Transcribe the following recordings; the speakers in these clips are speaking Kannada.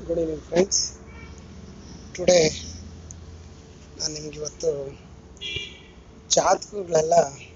ಗುಡ್ ಈವ್ನಿಂಗ್ ಫ್ರೆಂಡ್ಸ್ ಟುಡೇ ನಾನು ನಿಮ್ಗೆ ಇವತ್ತು ಜಾತಕಗಳೆಲ್ಲ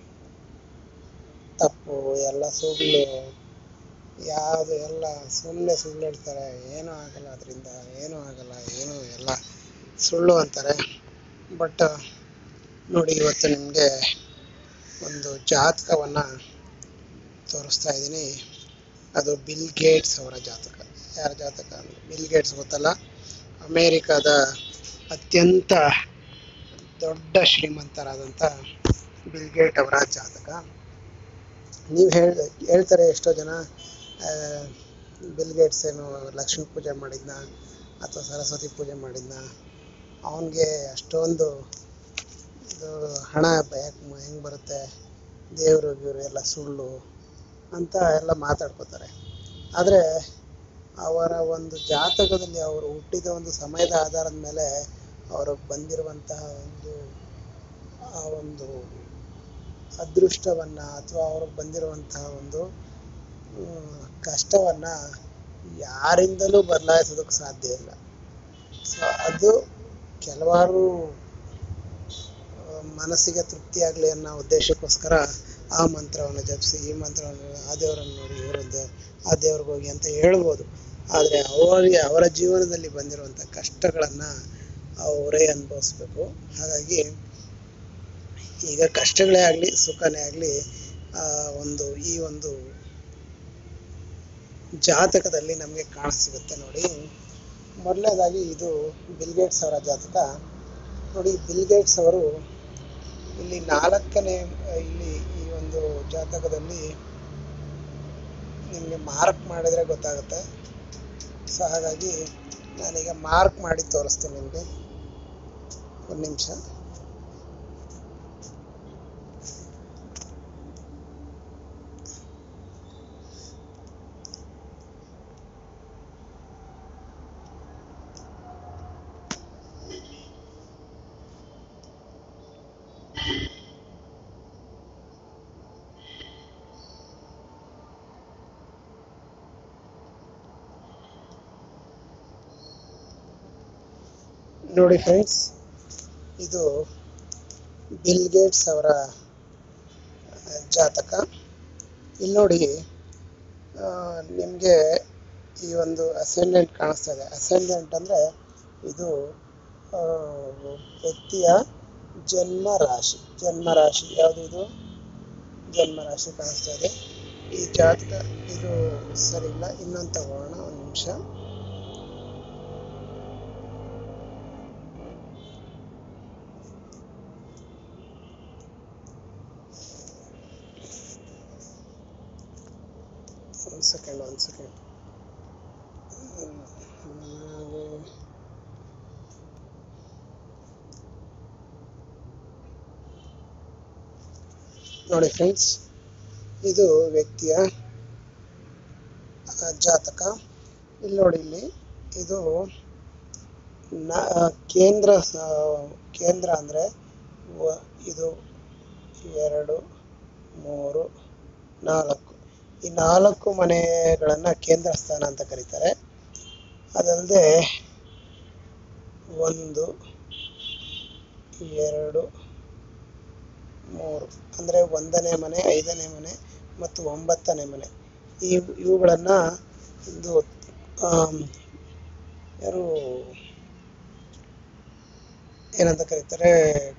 ತಪ್ಪು ಎಲ್ಲ ಸುಳ್ಳು ಯಾವುದು ಎಲ್ಲ ಸುಮ್ಮನೆ ಸುಳ್ಳು ಹೇಳ್ತಾರೆ ಏನೂ ಆಗಲ್ಲ ಅದರಿಂದ ಏನೂ ಆಗಲ್ಲ ಏನೂ ಎಲ್ಲ ಸುಳ್ಳು ಅಂತಾರೆ ಬಟ್ ನೋಡಿ ಇವತ್ತು ನಿಮಗೆ ಒಂದು ಜಾತಕವನ್ನು ತೋರಿಸ್ತಾ ಇದ್ದೀನಿ ಅದು ಬಿಲ್ ಗೇಟ್ಸ್ ಅವರ ಜಾತಕ ಯಾರ ಜಾತಕ ಅಂದರೆ ಬಿಲ್ ಗೇಟ್ಸ್ ಗೊತ್ತಲ್ಲ ಅಮೇರಿಕಾದ ಅತ್ಯಂತ ದೊಡ್ಡ ಶ್ರೀಮಂತರಾದಂಥ ಬಿಲ್ ಗೇಟ್ ಅವರ ಜಾತಕ ನೀವು ಹೇಳ್ ಹೇಳ್ತಾರೆ ಎಷ್ಟೋ ಜನ ಆ, ಬಿಲ್ ಗೇಟ್ಸ್ ಏನು ಲಕ್ಷ್ಮೀ ಪೂಜೆ ಮಾಡಿದ್ನ ಅಥವಾ ಸರಸ್ವತಿ ಪೂಜೆ ಮಾಡಿದ್ನ ಅವನಿಗೆ ಅಷ್ಟೊಂದು ಇದು ಹಣ ಯಾಕೆ ಹೆಂಗೆ ಬರುತ್ತೆ ದೇವರು ಗೀವರು ಎಲ್ಲ ಸುಳ್ಳು ಅಂತ ಎಲ್ಲ ಮಾತಾಡ್ಕೋತಾರೆ ಆದರೆ ಅವರ ಒಂದು ಜಾತಕದಲ್ಲಿ ಅವರು ಹುಟ್ಟಿದ ಒಂದು ಸಮಯದ ಆಧಾರದ ಮೇಲೆ ಅವರು ಬಂದಿರುವಂತಹ ಒಂದು ಆ ಒಂದು ಅದೃಷ್ಟವನ್ನು ಅಥವಾ ಅವ್ರಿಗೆ ಬಂದಿರುವಂತಹ ಒಂದು ಮ್, ಕಷ್ಟವನ್ನ ಯಾರಿಂದಲೂ ಬದಲಾಯಿಸೋದಕ್ಕೆ ಸಾಧ್ಯ ಇಲ್ಲ ಸೊ ಅದು ಕೆಲವಾರು ಆ, ಮನಸ್ಸಿಗೆ ತೃಪ್ತಿ ಆಗಲಿ ಅನ್ನೋ ಉದ್ದೇಶಕ್ಕೋಸ್ಕರ ಆ ಮಂತ್ರವನ್ನು ಜಪಿಸಿ ಈ ಮಂತ್ರವನ್ನು ಆ ದೇವರನ್ನು ನೋಡಿ ಇವರದ್ದು ಆ ದೇವ್ರಿಗೆ ಹೋಗಿ ಅಂತ ಹೇಳ್ಬೋದು ಆದರೆ ಅವರಿಗೆ ಅವರ ಜೀವನದಲ್ಲಿ ಬಂದಿರುವಂಥ ಕಷ್ಟಗಳನ್ನು ಅವರೇ ಅನುಭವಿಸ್ಬೇಕು ಹಾಗಾಗಿ ಈಗ ಕಷ್ಟಗಳೇ ಆಗಲಿ ಸುಖನೇ ಆಗಲಿ ಒಂದು ಈ ಒಂದು ಜಾತಕದಲ್ಲಿ ನಮಗೆ ಕಾಣಸಿಗುತ್ತೆ ನೋಡಿ ಮೊದಲನೇದಾಗಿ ಇದು ಬಿಲ್ ಗೇಟ್ಸ್ ಅವರ ಜಾತಕ ನೋಡಿ ಬಿಲ್ ಗೇಟ್ಸ್ ಅವರು ಇಲ್ಲಿ ನಾಲ್ಕನೇ ಇಲ್ಲಿ ಈ ಒಂದು ಜಾತಕದಲ್ಲಿ ನಿಮಗೆ ಮಾರ್ಕ್ ಮಾಡಿದ್ರೆ ಗೊತ್ತಾಗುತ್ತೆ ಸೊ ಹಾಗಾಗಿ ನಾನೀಗ ಮಾರ್ಕ್ ಮಾಡಿ ತೋರಿಸ್ತೀನಿ ನಿಮಗೆ ಒಂದು ನಿಮಿಷ ನೋಡಿ ಫ್ರೆಂಡ್ಸ್ ಇದು ಬಿಲ್ ಗೇಟ್ಸ್ ಅವರ ಆ, ಜಾತಕ ಇಲ್ಲಿ ನೋಡಿ ನಿಮಗೆ ಈ ಒಂದು ಅಸೆಂಡೆಂಟ್ ಕಾಣಿಸ್ತಾ ಇದೆ ಅಸೆಂಡೆಂಟ್ ಅಂದರೆ ಇದು ಆ, ವ್ಯಕ್ತಿಯ ಜನ್ಮ ರಾಶಿ ಜನ್ಮ ರಾಶಿ ಯಾವುದು ಇದು ಜನ್ಮ ರಾಶಿ ಕಾಣಿಸ್ತಾ ಇದೆ ಈ ಜಾತಕ ಇದು ಸರಿ ಇಲ್ಲ ಇನ್ನೊಂದು ತಗೋಣ ಒಂದು ನಿಮಿಷ ಒಂದು ಸೆಕೆಂಡ್ ಒಂದು ಸೆಕೆಂಡ್ ನೋಡಿ ಫ್ರೆಂಡ್ಸ್ ಇದು ವ್ಯಕ್ತಿಯ ಆ, ಜಾತಕ ಇಲ್ಲಿ ನೋಡಿ ಇಲ್ಲಿ ಇದು ನ- ಕೇಂದ್ರ ಸ- ಕೇಂದ್ರ ಅಂದರೆ ಇದು ಎರಡು ಮೂರು ನಾಲ್ಕು ಈ ನಾಲ್ಕು ಮನೆಗಳನ್ನು ಕೇಂದ್ರ ಸ್ಥಾನ ಅಂತ ಕರೀತಾರೆ ಅದಲ್ಲದೆ ಒಂದು ಎರಡು ಮೂರು ಅಂದರೆ ಒಂದನೇ ಮನೆ ಐದನೇ ಮನೆ ಮತ್ತು ಒಂಬತ್ತನೇ ಮನೆ ಈ ಇವುಗಳನ್ನು ಒಂದು ಆಮ್, ಯಾರು ಏನಂತ ಕರೀತಾರೆ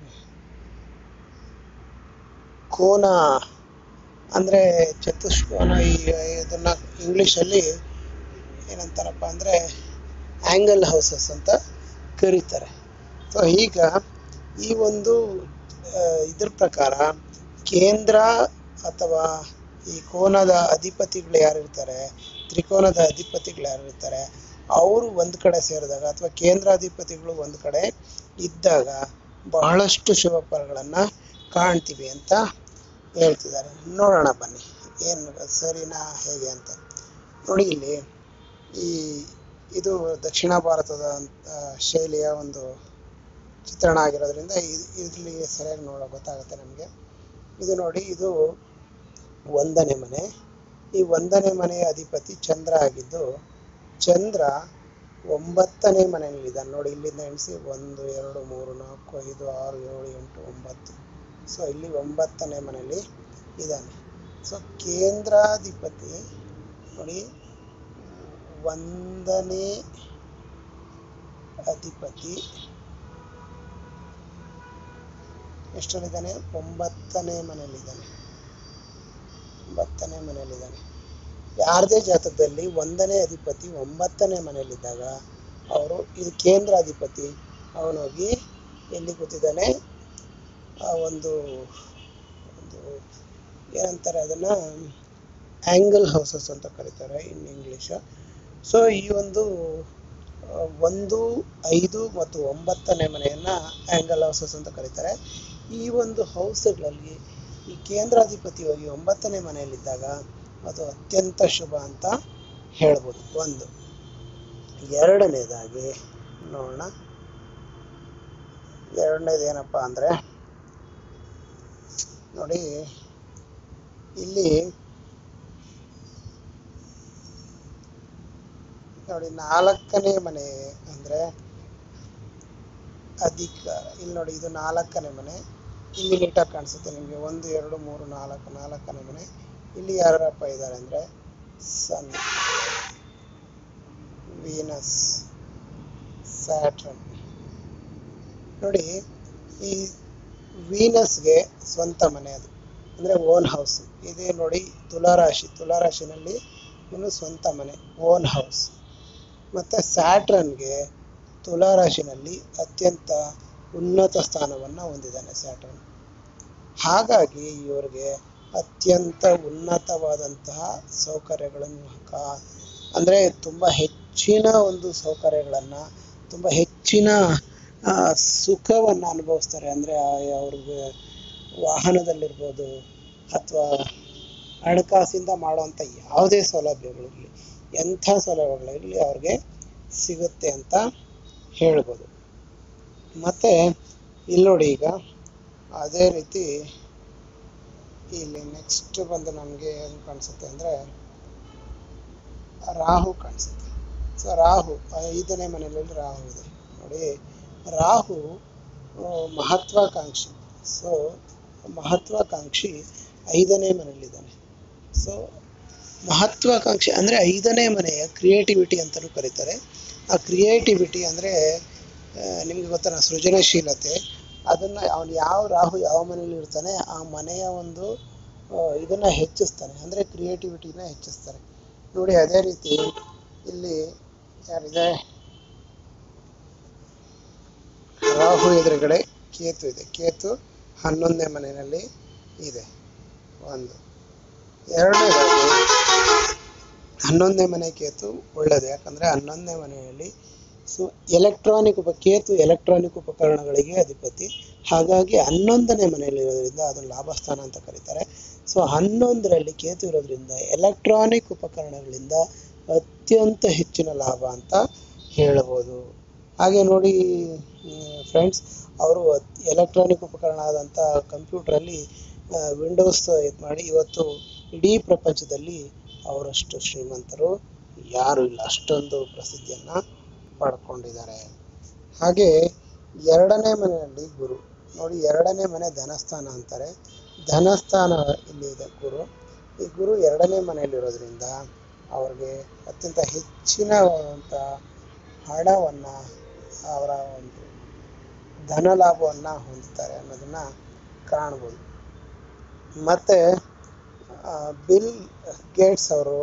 ಕೋನ ಅಂದರೆ ಚತುಷ್ಕೋನ ಈ ಇದನ್ನ ಇಂಗ್ಲೀಷಲ್ಲಿ ಏನಂತಾರಪ್ಪ ಅಂದರೆ ಆ್ಯಂಗಲ್ ಹೌಸಸ್ ಅಂತ ಕರೀತಾರೆ ಸೊ ಈಗ ಈ ಒಂದು ಆ, ಇದ್ರ ಪ್ರಕಾರ ಕೇಂದ್ರ ಅಥವಾ ಈ ಕೋನದ ಅಧಿಪತಿಗಳು ಯಾರಿರ್ತಾರೆ ತ್ರಿಕೋನದ ಅಧಿಪತಿಗಳು ಯಾರಿರ್ತಾರೆ ಅವರು ಒಂದು ಕಡೆ ಸೇರಿದಾಗ ಅಥವಾ ಕೇಂದ್ರಾಧಿಪತಿಗಳು ಒಂದು ಕಡೆ ಇದ್ದಾಗ ಬಹಳಷ್ಟು ಶುಭ ಫಲಗಳನ್ನು ಕಾಣ್ತೀವಿ ಅಂತ ಹೇಳ್ತಿದ್ದಾರೆ ನೋಡೋಣ ಬನ್ನಿ ಏನು ಸರಿನಾ ಹೇಗೆ ಅಂತ ನೋಡಿ ಇಲ್ಲಿ ಈ ಇದು ದಕ್ಷಿಣ ಭಾರತದ ಆ, ಶೈಲಿಯ ಒಂದು ಚಿತ್ರಣ ಆಗಿರೋದ್ರಿಂದ ಇದ್- ಇಲ್ಲಿ ಸರಿಯಾಗಿ ನೋಡೋ ಗೊತ್ತಾಗುತ್ತೆ ನಮಗೆ ಇದು ನೋಡಿ ಇದು ಒಂದನೇ ಮನೆ ಈ ಒಂದನೇ ಮನೆಯ ಅಧಿಪತಿ ಚಂದ್ರ ಆಗಿದ್ದು ಚಂದ್ರ ಒಂಬತ್ತನೇ ಮನೆಯಲ್ಲಿ ಇದ್ದಾನೆ ನೋಡಿ ಇಲ್ಲಿಂದ ಎಣಿಸಿ ಒಂದು ಎರಡು ಮೂರು ನಾಲ್ಕು ಐದು ಆರು ಏಳು ಎಂಟು ಒಂಬತ್ತು ಸೊ ಇಲ್ಲಿ ಒಂಬತ್ತನೇ ಮನೆಯಲ್ಲಿ ಇದ್ದಾನೆ ಸೊ ಕೇಂದ್ರಾಧಿಪತಿ ನೋಡಿ ಒಂದನೇ ಅಧಿಪತಿ ಎಷ್ಟರಲ್ಲಿದ್ದಾನೆ ಒಂಬತ್ತನೇ ಮನೆಯಲ್ಲಿದ್ದಾನೆ ಒಂಬತ್ತನೇ ಮನೆಯಲ್ಲಿದ್ದಾನೆ ಯಾರದೇ ಜಾತಕದಲ್ಲಿ ಒಂದನೇ ಅಧಿಪತಿ ಒಂಬತ್ತನೇ ಮನೆಯಲ್ಲಿದ್ದಾಗ ಅವರು ಇದು ಕೇಂದ್ರಾಧಿಪತಿ ಅವನೋಗಿ ಎಲ್ಲಿ ಕೂತಿದ್ದಾನೆ ಆ ಒಂದು ಒಂದು ಏನಂತಾರೆ ಅದನ್ನ ಆಂಗಲ್ ಹೌಸಸ್ ಅಂತ ಕರೀತಾರೆ ಇನ್ ಇಂಗ್ಲಿಷ್ ಸೊ ಈ ಒಂದು ಆ, ಒಂದು ಐದು ಮತ್ತು ಒಂಬತ್ತನೇ ಮನೆಯನ್ನ ಆಂಗಲ್ ಹೌಸಸ್ ಅಂತ ಕರೀತಾರೆ ಈ ಒಂದು ಹೌಸ್ಗಳಲ್ಲಿ ಈ ಕೇಂದ್ರಾಧಿಪತಿ ಹೋಗಿ ಒಂಬತ್ತನೇ ಮನೆಯಲ್ಲಿದ್ದಾಗ ಅದು ಅತ್ಯಂತ ಶುಭ ಅಂತ ಹೇಳ್ಬೋದು ಒಂದು ಎರಡನೇದಾಗಿ ನೋಡೋಣ ಎರಡನೇದು ಏನಪ್ಪಾ ಅಂದ್ರೆ ನೋಡಿ ಇಲ್ಲಿ ನೋಡಿ ನಾಲ್ಕನೇ ಮನೆ ಅಂದ್ರೆ ಅಧಿಕಾರ ಇಲ್ಲಿ ನೋಡಿ ಇದು ನಾಲ್ಕನೇ ಮನೆ ಇಲ್ಲಿ ನೀಟಾಗಿ ಕಾಣಿಸುತ್ತೆ ನಿಮಗೆ ಒಂದು ಎರಡು ಮೂರು ನಾಲ್ಕು ನಾಲ್ಕನೇ ಮನೆ ಇಲ್ಲಿ ಯಾರಪ್ಪ ಇದ್ದಾರೆ ಅಂದ್ರೆ ಸನ್ ವೀನಸ್ ಸ್ಯಾಟ್ರನ್ ನೋಡಿ ಈ ವೀನಸ್ಗೆ ಸ್ವಂತ ಮನೆ ಅದು ಅಂದ್ರೆ ಓನ್ ಹೌಸ್ ಇದೇ ನೋಡಿ ತುಲಾರಾಶಿ ತುಲಾರಾಶಿನಲ್ಲಿ ಇನ್ನು ಸ್ವಂತ ಮನೆ ಓನ್ ಹೌಸ್ ಮತ್ತೆ ಸ್ಯಾಟ್ರನ್ಗೆ ತುಲಾರಾಶಿನಲ್ಲಿ ಅತ್ಯಂತ ಉನ್ನತ ಸ್ಥಾನವನ್ನ ಹೊಂದಿದ್ದಾನೆ ಸ್ಯಾಟರ್ನ್ ಹಾಗಾಗಿ ಇವರಿಗೆ ಅತ್ಯಂತ ಉನ್ನತವಾದಂತಹ ಸೌಕರ್ಯಗಳನ್ನು ಕಾ- ಅಂದ್ರೆ ತುಂಬಾ ಹೆಚ್ಚಿನ ಒಂದು ಸೌಕರ್ಯಗಳನ್ನ ತುಂಬಾ ಹೆಚ್ಚಿನ ಆ, ಸುಖವನ್ನ ಅನುಭವಿಸ್ತಾರೆ ಅಂದ್ರೆ ಆ- ಅವ್ರಿಗೆ ವಾಹನದಲ್ಲಿರ್ಬೋದು ಅಥವಾ ಹಣಕಾಸಿಂದ ಮಾಡುವಂತ ಯಾವುದೇ ಸೌಲಭ್ಯಗಳಿರಲಿ ಎಂಥ ಸೌಲಭ್ಯಗಳಿರಲಿ ಅವ್ರಿಗೆ ಸಿಗುತ್ತೆ ಅಂತ ಹೇಳ್ಬೋದು ಮತ್ತೆ ಇಲ್ಲಿ ನೋಡಿ ಈಗ ಅದೇ ರೀತಿ ಇಲ್ಲಿ ನೆಕ್ಸ್ಟ್ ಬಂದು ನಮಗೆ ಏನು ಕಾಣಿಸುತ್ತೆ ಅಂದ್ರೆ ರಾಹು ಕಾಣಿಸುತ್ತೆ ಸೊ ರಾಹು ಐದನೇ ಮನೆಯಲ್ಲಿ ರಾಹು ಇದೆ ನೋಡಿ ರಾಹು ಆ, ಮಹತ್ವಾಕಾಂಕ್ಷಿ ಸೊ ಮಹತ್ವಾಕಾಂಕ್ಷಿ ಐದನೇ ಮನೆಯಲ್ಲಿದ್ದಾನೆ ಸೊ ಮಹತ್ವಾಕಾಂಕ್ಷಿ ಅಂದ್ರೆ ಐದನೇ ಮನೆಯ ಕ್ರಿಯೇಟಿವಿಟಿ ಅಂತಲೂ ಕರೀತಾರೆ ಆ ಕ್ರಿಯೇಟಿವಿಟಿ ಅಂದ್ರೆ ಆ, ನಿಮ್ಗೆ ಗೊತ್ತಲ್ಲ ಸೃಜನಶೀಲತೆ ಅದನ್ನ ಅವನು ಯಾವ ರಾಹು ಯಾವ ಮನೆಯಲ್ಲಿ ಇರ್ತಾನೆ ಆ ಮನೆಯ ಒಂದು ಆ, ಇದನ್ನ ಹೆಚ್ಚಿಸ್ತಾನೆ ಅಂದ್ರೆ ಕ್ರಿಯೇಟಿವಿಟಿನ ಹೆಚ್ಚಿಸ್ತಾನೆ ನೋಡಿ ಅದೇ ರೀತಿ ಇಲ್ಲಿ ಯಾರಿದೆ ರಾಹು ಎದುರುಗಡೆ ಕೇತು ಇದೆ ಕೇತು ಹನ್ನೊಂದನೇ ಮನೆಯಲ್ಲಿ ಇದೆ ಒಂದು ಎರಡನೇದಾಗಿ ಹನ್ನೊಂದನೇ ಮನೆ ಕೇತು ಒಳ್ಳೆಯದು ಯಾಕಂದ್ರೆ ಹನ್ನೊಂದನೇ ಮನೆಯಲ್ಲಿ ಸೊ ಎಲೆಕ್ಟ್ರಾನಿಕ್ ಉಪ ಕೇತು ಎಲೆಕ್ಟ್ರಾನಿಕ್ ಉಪಕರಣಗಳಿಗೆ ಅಧಿಪತಿ ಹಾಗಾಗಿ ಹನ್ನೊಂದನೇ ಮನೆಯಲ್ಲಿ ಇರೋದ್ರಿಂದ ಅದನ್ನು ಲಾಭಸ್ಥಾನ ಅಂತ ಕರೀತಾರೆ ಸೊ ಹನ್ನೊಂದರಲ್ಲಿ ಕೇತು ಇರೋದ್ರಿಂದ ಎಲೆಕ್ಟ್ರಾನಿಕ್ ಉಪಕರಣಗಳಿಂದ ಅತ್ಯಂತ ಹೆಚ್ಚಿನ ಲಾಭ ಅಂತ ಹೇಳ್ಬೋದು ಹಾಗೆ ನೋಡಿ ಫ್ರೆಂಡ್ಸ್ ಅವರು ಎಲೆಕ್ಟ್ರಾನಿಕ್ ಉಪಕರಣ ಆದಂಥ ಕಂಪ್ಯೂಟ್ರಲ್ಲಿ ವಿಂಡೋಸ್ ಇದು ಮಾಡಿ ಇವತ್ತು ಇಡೀ ಪ್ರಪಂಚದಲ್ಲಿ ಅವರಷ್ಟು ಶ್ರೀಮಂತರು ಯಾರು ಇಲ್ಲ ಅಷ್ಟೊಂದು ಪ್ರಸಿದ್ಧಿಯನ್ನ ಪಡ್ಕೊಂಡಿದ್ದಾರೆ ಹಾಗೆ ಎರಡನೇ ಮನೆಯಲ್ಲಿ ಗುರು ನೋಡಿ ಎರಡನೇ ಮನೆ ಧನಸ್ಥಾನ ಅಂತಾರೆ ಧನಸ್ಥಾನ ಇಲ್ಲಿ ಇದೆ ಗುರು ಈ ಗುರು ಎರಡನೇ ಮನೆಯಲ್ಲಿರೋದ್ರಿಂದ ಅವ್ರಿಗೆ ಅತ್ಯಂತ ಹೆಚ್ಚಿನವಾದಂಥ ಹಣವನ್ನ ಅವರ ಒಂದು ಧನ ಲಾಭವನ್ನ ಹೊಂದುತ್ತಾರೆ ಅನ್ನೋದನ್ನ ಕಾಣ್ಬೋದು ಮತ್ತೆ ಆ, ಬಿಲ್ ಗೇಟ್ಸ್ ಅವರು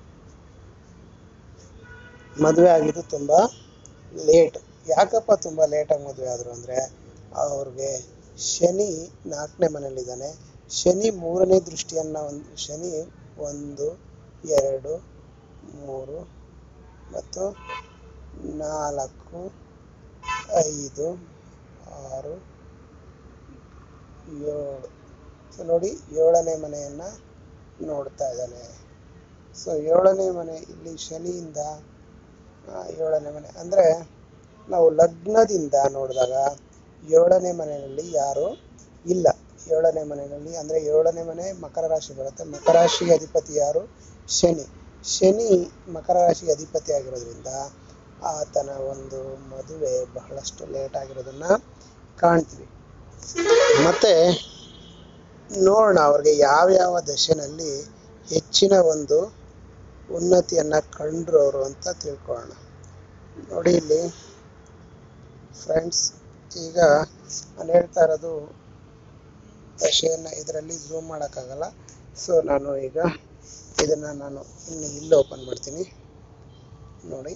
ಮದುವೆ ಆಗಿದ್ದು ತುಂಬಾ ಲೇಟ್ ಯಾಕಪ್ಪ ತುಂಬಾ ಲೇಟಾಗಿ ಮದುವೆ ಆದ್ರು ಅಂದ್ರೆ ಅವ್ರಿಗೆ ಶನಿ ನಾಲ್ಕನೇ ಮನೆಯಲ್ಲಿದ್ದಾನೆ ಶನಿ ಮೂರನೇ ದೃಷ್ಟಿಯನ್ನ ಒಂದು ಶನಿ ಒಂದು ಎರಡು ಮೂರು ಮತ್ತು ನಾಲ್ಕು ಐದು ಆರು ಏಳು ಸೊ ನೋಡಿ ಏಳನೇ ಮನೆಯನ್ನ ನೋಡ್ತಾ ಇದ್ದಾನೆ ಸೊ ಏಳನೇ ಮನೆ ಇಲ್ಲಿ ಶನಿಯಿಂದ ಆ, ಏಳನೇ ಮನೆ ಅಂದ್ರೆ ನಾವು ಲಗ್ನದಿಂದ ನೋಡಿದಾಗ ಏಳನೇ ಮನೆಯಲ್ಲಿ ಯಾರು ಇಲ್ಲ ಏಳನೇ ಮನೆಯಲ್ಲಿ ಅಂದ್ರೆ ಏಳನೇ ಮನೆ ಮಕರ ರಾಶಿ ಬರುತ್ತೆ ಮಕರ ರಾಶಿಗೆ ಅಧಿಪತಿ ಯಾರು ಶನಿ ಶನಿ ಮಕರ ರಾಶಿಗೆ ಅಧಿಪತಿ ಆಗಿರೋದ್ರಿಂದ ಆತನ ಒಂದು ಮದುವೆ ಬಹಳಷ್ಟು ಲೇಟ್ ಆಗಿರೋದನ್ನ ಕಾಣ್ತೀವಿ ಮತ್ತೆ ನೋಡೋಣ ಅವ್ರಿಗೆ ಯಾವ್ಯಾವ ದಶೆನಲ್ಲಿ ಹೆಚ್ಚಿನ ಒಂದು ಉನ್ನತಿಯನ್ನ ಕಂಡ್ರು ಅವರು ಅಂತ ತಿಳ್ಕೊಳ್ಳೋಣ ನೋಡಿ ಇಲ್ಲಿ ಫ್ರೆಂಡ್ಸ್ ಈಗ ನಾನು ಹೇಳ್ತಾ ಇರೋದು ದಶೆಯನ್ನ ಇದರಲ್ಲಿ ಝೂಮ್ ಮಾಡೋಕ್ಕಾಗಲ್ಲ ಸೊ ನಾನು ಈಗ ಇದನ್ನ ನಾನು ಇನ್ನು ಇಲ್ಲಿ ಓಪನ್ ಮಾಡ್ತೀನಿ ನೋಡಿ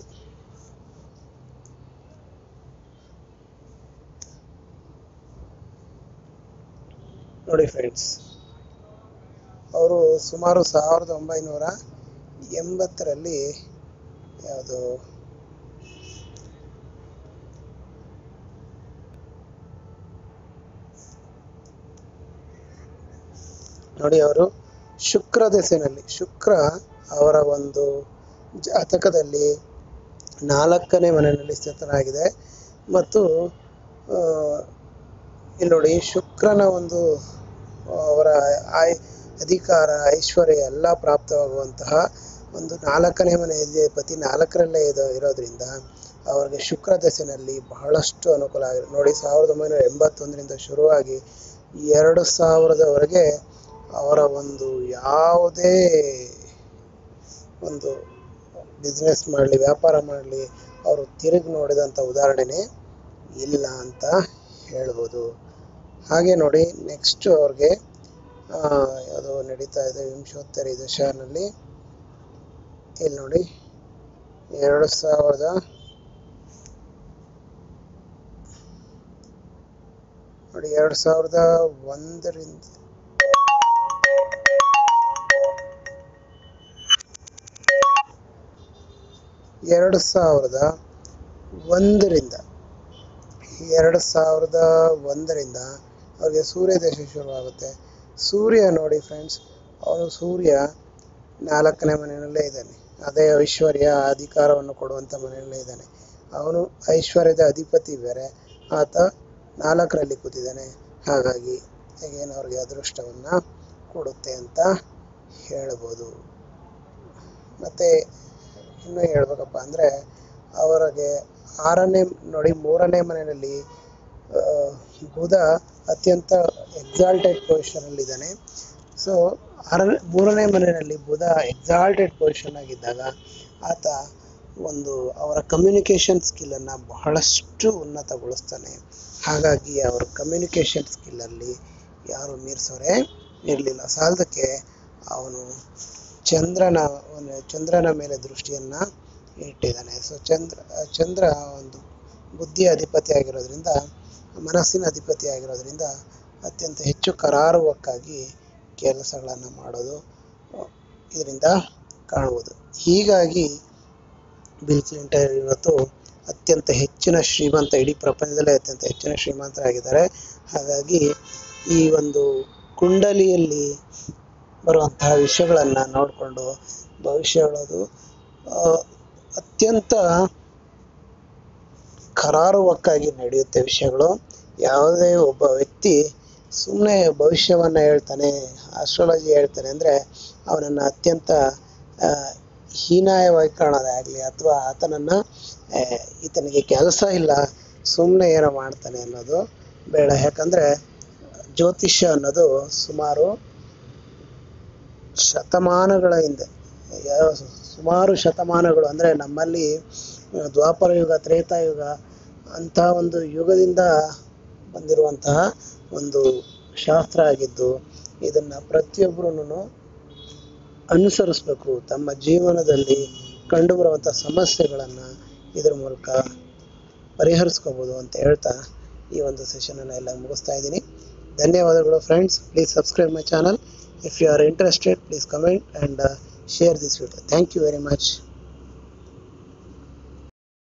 ನೋಡಿ ಫ್ರೆಂಡ್ಸ್ ಅವರು ಸುಮಾರು ಸಾವಿರದ ಒಂಬೈನೂರ ಎಂಬತ್ತರಲ್ಲಿ ಯಾವುದು ನೋಡಿ ಅವರು ಶುಕ್ರ ದೆಸೆನಲ್ಲಿ ಶುಕ್ರ ಅವರ ಒಂದು ಜಾತಕದಲ್ಲಿ ನಾಲ್ಕನೇ ಮನೆಯಲ್ಲಿ ಸ್ಥಿತನಾಗಿದೆ ಮತ್ತು ಆ, ಇಲ್ಲಿ ನೋಡಿ ಶುಕ್ರನ ಒಂದು ಅವರ ಆಯ್ ಅಧಿಕಾರ ಐಶ್ವರ್ಯ ಎಲ್ಲ ಪ್ರಾಪ್ತವಾಗುವಂತಹ ಒಂದು ನಾಲ್ಕನೇ ಮನೆಯಲ್ಲಿ ಪತಿ ನಾಲ್ಕರಲ್ಲೇ ಇದು ಇರೋದ್ರಿಂದ ಅವರಿಗೆ ಶುಕ್ರ ದಶೆನಲ್ಲಿ ಬಹಳಷ್ಟು ಅನುಕೂಲ ಆಗಿದೆ ನೋಡಿ ಸಾವಿರದ ಒಂಬೈನೂರ ಎಂಬತ್ತೊಂದರಿಂದ ಶುರುವಾಗಿ ಎರಡು ಸಾವಿರದವರೆಗೆ ಅವರ ಒಂದು ಯಾವುದೇ ಒಂದು ಬಿಸ್ನೆಸ್ ಮಾಡಲಿ ವ್ಯಾಪಾರ ಮಾಡಲಿ ಅವರು ತಿರುಗಿ ನೋಡಿದಂಥ ಉದಾಹರಣೆನೇ ಇಲ್ಲ ಅಂತ ಹೇಳ್ಬೋದು ಹಾಗೆ ನೋಡಿ ನೆಕ್ಸ್ಟ್ ಅವ್ರಿಗೆ ಆ, ಯಾವುದು ನಡೀತಾ ಇದೆ ವಿಂಶೋತ್ತರಿ ದಶನಲ್ಲಿ ಇಲ್ಲಿ ನೋಡಿ ಎರಡು ಸಾವಿರದ ನೋಡಿ ಎರಡು ಸಾವಿರದ ಒಂದರಿಂದ ಎರಡು ಸಾವಿರದ ಒಂದರಿಂದ ಎರಡು ಸಾವಿರದ ಒಂದರಿಂದ ಅವ್ರಿಗೆ ಸೂರ್ಯ ದಶ ಶುರುವಾಗುತ್ತೆ ಸೂರ್ಯ ನೋಡಿ ಫ್ರೆಂಡ್ಸ್ ಅವನು ಸೂರ್ಯ ನಾಲ್ಕನೇ ಮನೆಯಲ್ಲೇ ಇದ್ದಾನೆ ಅದೇ ಐಶ್ವರ್ಯ ಅಧಿಕಾರವನ್ನು ಕೊಡುವಂಥ ಮನೆಯಲ್ಲೇ ಇದ್ದಾನೆ ಅವನು ಐಶ್ವರ್ಯದ ಅಧಿಪತಿ ಬೇರೆ ಆತ ನಾಲ್ಕರಲ್ಲಿ ಕೂತಿದ್ದಾನೆ ಹಾಗಾಗಿ ಏನು ಅವ್ರಿಗೆ ಅದೃಷ್ಟವನ್ನ ಕೊಡುತ್ತೆ ಅಂತ ಹೇಳ್ಬೋದು ಮತ್ತೆ ಇನ್ನೂ ಹೇಳ್ಬೇಕಪ್ಪ ಅಂದರೆ ಅವರಿಗೆ ಆರನೇ ನೋಡಿ ಮೂರನೇ ಮನೆಯಲ್ಲಿ ಆ, ಬುಧ ಅತ್ಯಂತ ಎಕ್ಸಾಲ್ಟೆಡ್ ಪೊಸಿಷನಲ್ಲಿದ್ದಾನೆ ಸೊ ಆರನೇ ಮೂರನೇ ಮನೆಯಲ್ಲಿ ಬುಧ ಎಕ್ಸಾಲ್ಟೆಡ್ ಪೊಸಿಷನ್ ಆಗಿದ್ದಾಗ ಆತ ಒಂದು ಅವರ ಕಮ್ಯುನಿಕೇಷನ್ ಸ್ಕಿಲ್ಲನ್ನು ಬಹಳಷ್ಟು ಉನ್ನತಗೊಳಿಸ್ತಾನೆ ಹಾಗಾಗಿ ಅವರ ಕಮ್ಯುನಿಕೇಷನ್ ಸ್ಕಿಲ್ಲಲ್ಲಿ ಯಾರು ಮೀರಿಸೋರೆ ಇರಲಿಲ್ಲ ಸಾಲದಕ್ಕೆ ಅವನು ಚಂದ್ರನ ಒಂದು ಚಂದ್ರನ ಮೇಲೆ ದೃಷ್ಟಿಯನ್ನ ಇಟ್ಟಿದ್ದಾನೆ ಸೊ ಚಂದ್ರ ಚಂದ್ರ ಒಂದು ಬುದ್ಧಿಯ ಅಧಿಪತಿ ಆಗಿರೋದ್ರಿಂದ ಮನಸ್ಸಿನ ಅಧಿಪತಿ ಆಗಿರೋದ್ರಿಂದ ಅತ್ಯಂತ ಹೆಚ್ಚು ಕರಾರುವಕ್ಕಾಗಿ ಕೆಲಸಗಳನ್ನು ಮಾಡೋದು ಇದರಿಂದ ಕಾಣುವುದು ಹೀಗಾಗಿ ಬಿಲ್ ಕ್ಲಿಂಟನ್ ಇವತ್ತು ಅತ್ಯಂತ ಹೆಚ್ಚಿನ ಶ್ರೀಮಂತ ಇಡೀ ಪ್ರಪಂಚದಲ್ಲೇ ಅತ್ಯಂತ ಹೆಚ್ಚಿನ ಶ್ರೀಮಂತರಾಗಿದ್ದಾರೆ ಹಾಗಾಗಿ ಈ ಒಂದು ಕುಂಡಲಿಯಲ್ಲಿ ಬರುವಂತಹ ವಿಷಯಗಳನ್ನು ನೋಡಿಕೊಂಡು ಭವಿಷ್ಯ ಹೇಳೋದು ಆ, ಅತ್ಯಂತ ಕರಾರುವಕ್ಕಾಗಿ ನಡೆಯುತ್ತೆ ವಿಷಯಗಳು ಯಾವುದೇ ಒಬ್ಬ ವ್ಯಕ್ತಿ ಸುಮ್ಮನೆ ಭವಿಷ್ಯವನ್ನ ಹೇಳ್ತಾನೆ ಆಸ್ಟ್ರಾಲಜಿ ಹೇಳ್ತಾನೆ ಅಂದರೆ ಅವನನ್ನು ಅತ್ಯಂತ ಆ, ಹೀನಾಯವಾಗಿ ಕಾಣೋದಾಗಲಿ ಅಥವಾ ಆತನನ್ನು ಆ, ಈತನಿಗೆ ಕೆಲಸ ಇಲ್ಲ ಸುಮ್ಮನೆ ಏನೋ ಮಾಡ್ತಾನೆ ಅನ್ನೋದು ಬೇಡ ಯಾಕಂದರೆ ಜ್ಯೋತಿಷ್ಯ ಅನ್ನೋದು ಸುಮಾರು ಶತಮಾನಗಳ ಹಿಂದೆ ಯಾವ ಸುಮಾರು ಶತಮಾನಗಳು ಅಂದರೆ ನಮ್ಮಲ್ಲಿ ಆ, ದ್ವಾಪರ ಯುಗ ತ್ರೇತಾಯುಗ ಅಂಥ ಒಂದು ಯುಗದಿಂದ ಬಂದಿರುವಂತಹ ಒಂದು ಶಾಸ್ತ್ರ ಆಗಿದ್ದು ಇದನ್ನು ಪ್ರತಿಯೊಬ್ಬರೂ ಅನುಸರಿಸ್ಬೇಕು ತಮ್ಮ ಜೀವನದಲ್ಲಿ ಕಂಡುಬರುವಂಥ ಸಮಸ್ಯೆಗಳನ್ನು ಇದ್ರ ಮೂಲಕ ಪರಿಹರಿಸ್ಕೋಬೋದು ಅಂತ ಹೇಳ್ತಾ ಈ ಒಂದು ಸೆಷನನ್ನು ಎಲ್ಲ ಮುಗಿಸ್ತಾ ಇದ್ದೀನಿ ಧನ್ಯವಾದಗಳು friends please subscribe my channel if you are interested please comment and share this video thank you very much